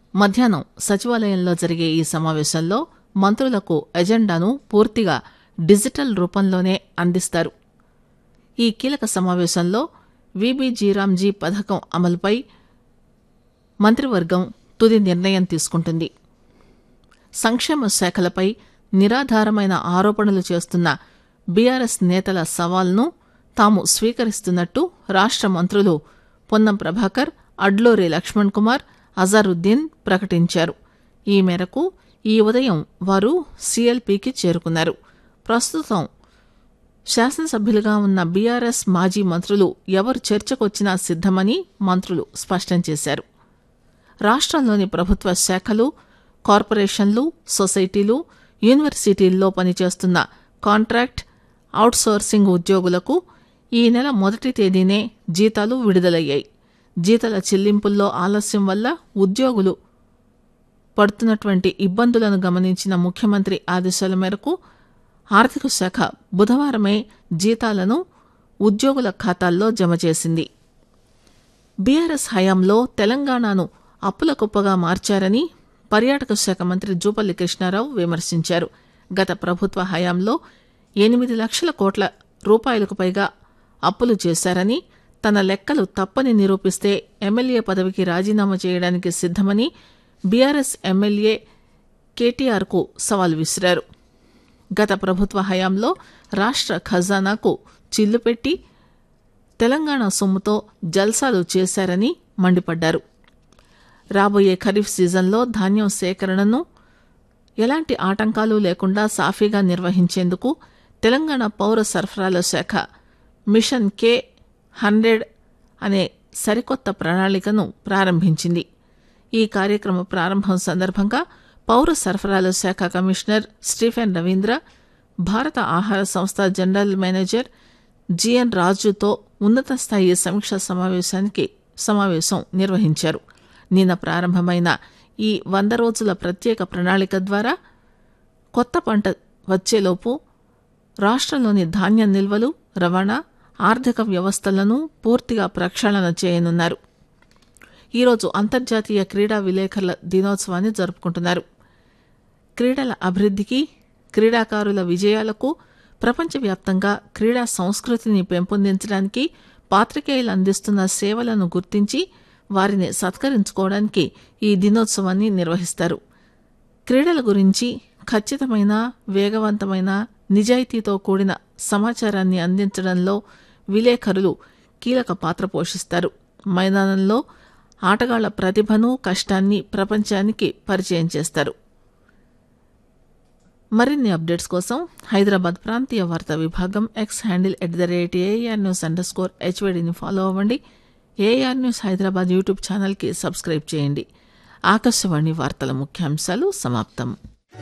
మధ్యాహ్నం సచివాలయంలో జరిగే ఈ సమావేశంలో మంత్రులకు ఎజెండాను పూర్తిగా డిజిటల్ రూపంలోనే అందిస్తారు ఈ కీలక సమావేశంలో విబిజీరామ్జీ పథకం అమలుపై మంత్రివర్గం తుది నిర్ణయం తీసుకుంటుంది సంక్షేమ శాఖలపై నిరాధారమైన ఆరోపణలు చేస్తున్న బీఆర్ఎస్ నేతల సవాల్ను తాము స్వీకరిస్తున్నట్టు రాష్ట మంత్రులు పొన్నం ప్రభాకర్ అడ్లూరి లక్ష్మణ్ కుమార్ అజారుద్దీన్ ప్రకటించారు ఈ మేరకు ఈ ఉదయం వారు సీఎల్పీకి చేరుకున్నారు ప్రస్తుతం శాసనసభ్యులుగా ఉన్న బీఆర్ఎస్ మాజీ మంత్రులు ఎవరు చర్చకొచ్చినా సిద్దమని మంత్రులు స్పష్టం చేశారు రాష్ట్రంలోని ప్రభుత్వ శాఖలు కార్పొరేషన్లు సొసైటీలు యూనివర్సిటీల్లో పనిచేస్తున్న కాంట్రాక్ట్ అవుట్సోర్సింగ్ ఉద్యోగులకు ఈ నెల మొదటి తేదీనే జీతాలు విడుదలయ్యాయి జీతాల చెల్లింపుల్లో ఆలస్యం వల్ల ఉద్యోగులు పడుతున్నటువంటి ఇబ్బందులను గమనించిన ముఖ్యమంత్రి ఆదేశాల మేరకు ఆర్థిక శాఖ బుధవారమే జీతాలను ఉద్యోగుల ఖాతాల్లో జమ చేసింది బీఆర్ఎస్ హయాంలో తెలంగాణను అప్పుల కుప్పగా మార్చారని పర్యాటక శాఖ మంత్రి జూపల్లి కృష్ణారావు విమర్శించారు గత ప్రభుత్వ హయాంలో ఎనిమిది లక్షల కోట్ల రూపాయలకు పైగా అప్పులు చేశారని తన లెక్కలు తప్పని నిరూపిస్తే ఎమ్మెల్యే పదవికి రాజీనామా చేయడానికి సిద్దమని బీఆర్ఎస్ ఎమ్మెల్యే కేటీఆర్కు సవాల్ విసిరారు గత ప్రభుత్వ హయాంలో రాష్ట్ర ఖజానాకు చిల్లు పెట్టి తెలంగాణ సొమ్ముతో జల్సాలు చేశారని మండిపడ్డారు రాబోయే ఖరీఫ్ సీజన్లో ధాన్యం సేకరణను ఎలాంటి ఆటంకాలు లేకుండా సాఫీగా నిర్వహించేందుకు తెలంగాణ పౌర సరఫరాల శాఖ మిషన్ కే హండ్రెడ్ అనే సరికొత్త ప్రణాళికను ప్రారంభించింది ఈ కార్యక్రమ ప్రారంభం సందర్భంగా పౌర సరఫరాల శాఖ కమిషనర్ స్టీఫెన్ రవీంద్ర భారత ఆహార సంస్థ జనరల్ మేనేజర్ జిఎన్ రాజుతో ఉన్నత స్థాయి సమీక్ష సమావేశానికి సమావేశం నిర్వహించారు నిన్న ప్రారంభమైన ఈ వంద రోజుల ప్రత్యేక ప్రణాళిక ద్వారా కొత్త పంట వచ్చేలోపు రాష్ట్రంలోని ధాన్యం నిల్వలు రవాణా ఆర్థిక వ్యవస్థలను పూర్తిగా ప్రక్షాళన చేయనున్నారు ఈరోజు అంతర్జాతీయ క్రీడా విలేకరుల దినోత్సవాన్ని జరుపుకుంటున్నారు క్రీడల అభివృద్ధికి క్రీడాకారుల విజయాలకు ప్రపంచవ్యాప్తంగా క్రీడా సంస్కృతిని పెంపొందించడానికి పాత్రికేయులు అందిస్తున్న సేవలను గుర్తించి వారిని సత్కరించుకోవడానికి ఈ దినోత్సవాన్ని నిర్వహిస్తారు క్రీడల గురించి ఖచ్చితమైన వేగవంతమైన నిజాయితీతో కూడిన సమాచారాన్ని అందించడంలో విలేకరులు కీలక పాత్ర పోషిస్తారు మైదానంలో ఆటగాళ్ల ప్రతిభను కష్టాన్ని ప్రపంచానికి పరిచయం చేస్తారు మరిన్ని అప్డేట్స్ కోసం హైదరాబాద్ ప్రాంతీయ వార్తా విభాగం X handle at the rate AR news underscore హెచ్వడిని ఫాలో అవ్వండి ఏఆర్ న్యూస్ హైదరాబాద్ యూట్యూబ్ ఛానల్కి సబ్స్క్రైబ్ చేయండి ఆకాశవాణి వార్తల ముఖ్యాంశాలు సమాప్తం